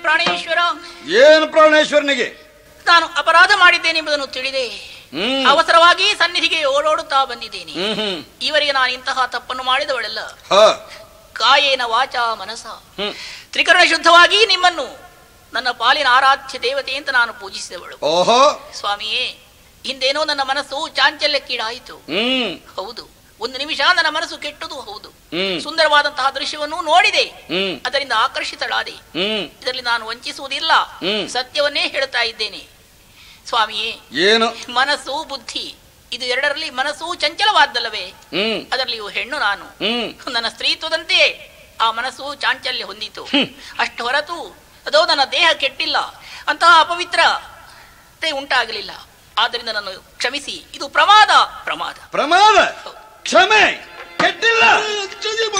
ಪ್ರಾಣೇಶ್ವರ ಏನು ಪ್ರಾಣೇಶ್ವರನಿಗೆ ನಾನು ಅಪರಾಧ ಮಾಡಿದ್ದೇನೆಂಬುದನ್ನು ತಿಳಿದೆ ಹ್ಮ್ ಅವಸರವಾಗಿ ಸನ್ನಿಧಿಗೆ ಓಡೋಡುತ್ತಾ ಬಂದಿದ್ದೇನೆ ಹ್ಮ್ ಹ್ಮ್ ಇವರಿಗೆ ನಾನು ಇಂತಹ ತಪ್ಪನ್ನು ಮಾಡಿದವಳೆಲ್ಲ ಹ ಕಾಯೇನ ವಾಚ ಮನಸ ಹ್ಮ್ ತ್ರಿಕರಣ ಶುದ್ಧವಾಗಿ ನಿಮ್ಮನ್ನು ನನ್ನ ಪಾಲಿನ ಆರಾಧ್ಯ ದೇವತೆ ಅಂತ ನಾನು ಪೂಜಿಸಿದವಳು ಓಹೋ ಸ್ವಾಮಿಯೇ ಹಿಂದೇನೋ ನನ್ನ ಮನಸ್ಸು ಚಾಂಚಲ್ಯಕ್ಕೀಡಾಯಿತು ಹ್ಮ್ ಹೌದು ಒಂದು ನಿಮಿಷ ನನ್ನ ಮನಸ್ಸು ಕೆಟ್ಟದು ಹೌದು ಹ್ಮ್ ಸುಂದರವಾದಂತಹ ದೃಶ್ಯವನ್ನು ನೋಡಿದೆ ಹ್ಮ್ ಅದರಿಂದ ಆಕರ್ಷಿತಳಾದೆ ಹ್ಮ್ ಇದರಲ್ಲಿ ನಾನು ವಂಚಿಸುವುದಿಲ್ಲ ಹ್ಮ್. ಸತ್ಯವನ್ನೇ ಹೇಳ್ತಾ ಇದ್ದೇನೆ ಸ್ವಾಮಿಯೇ ಏನು ಮನಸ್ಸು ಬುದ್ಧಿ ಇದು ಎರಡರಲ್ಲಿ ಮನಸ್ಸು ಚಂಚಲವಾದ್ದಲ್ಲವೇ ಹ್ಮ್ ಅದರಲ್ಲಿಯೂ ಹೆಣ್ಣು ನಾನು ಹ್ಮ್ ನನ್ನ ಸ್ತ್ರೀತ್ವದಂತೆಯೇ ಆ ಮನಸ್ಸು ಚಾಂಚಲ್ಯ ಹೊಂದಿತು ಅಷ್ಟು ಹೊರತು ಅದೋ ನನ್ನ ದೇಹ ಕೆಟ್ಟಿಲ್ಲ ಅಂತಹ ಅಪವಿತ್ರತೆ ಉಂಟಾಗಲಿಲ್ಲ ಆದ್ದರಿಂದ ನಾನು ಕ್ಷಮಿಸಿ ಇದು ಪ್ರಮಾದ ಪ್ರಮಾದ ಪ್ರಮಾದ ಕ್ಷಮೆ ಕೆಟ್ಟಿಲ್ಲ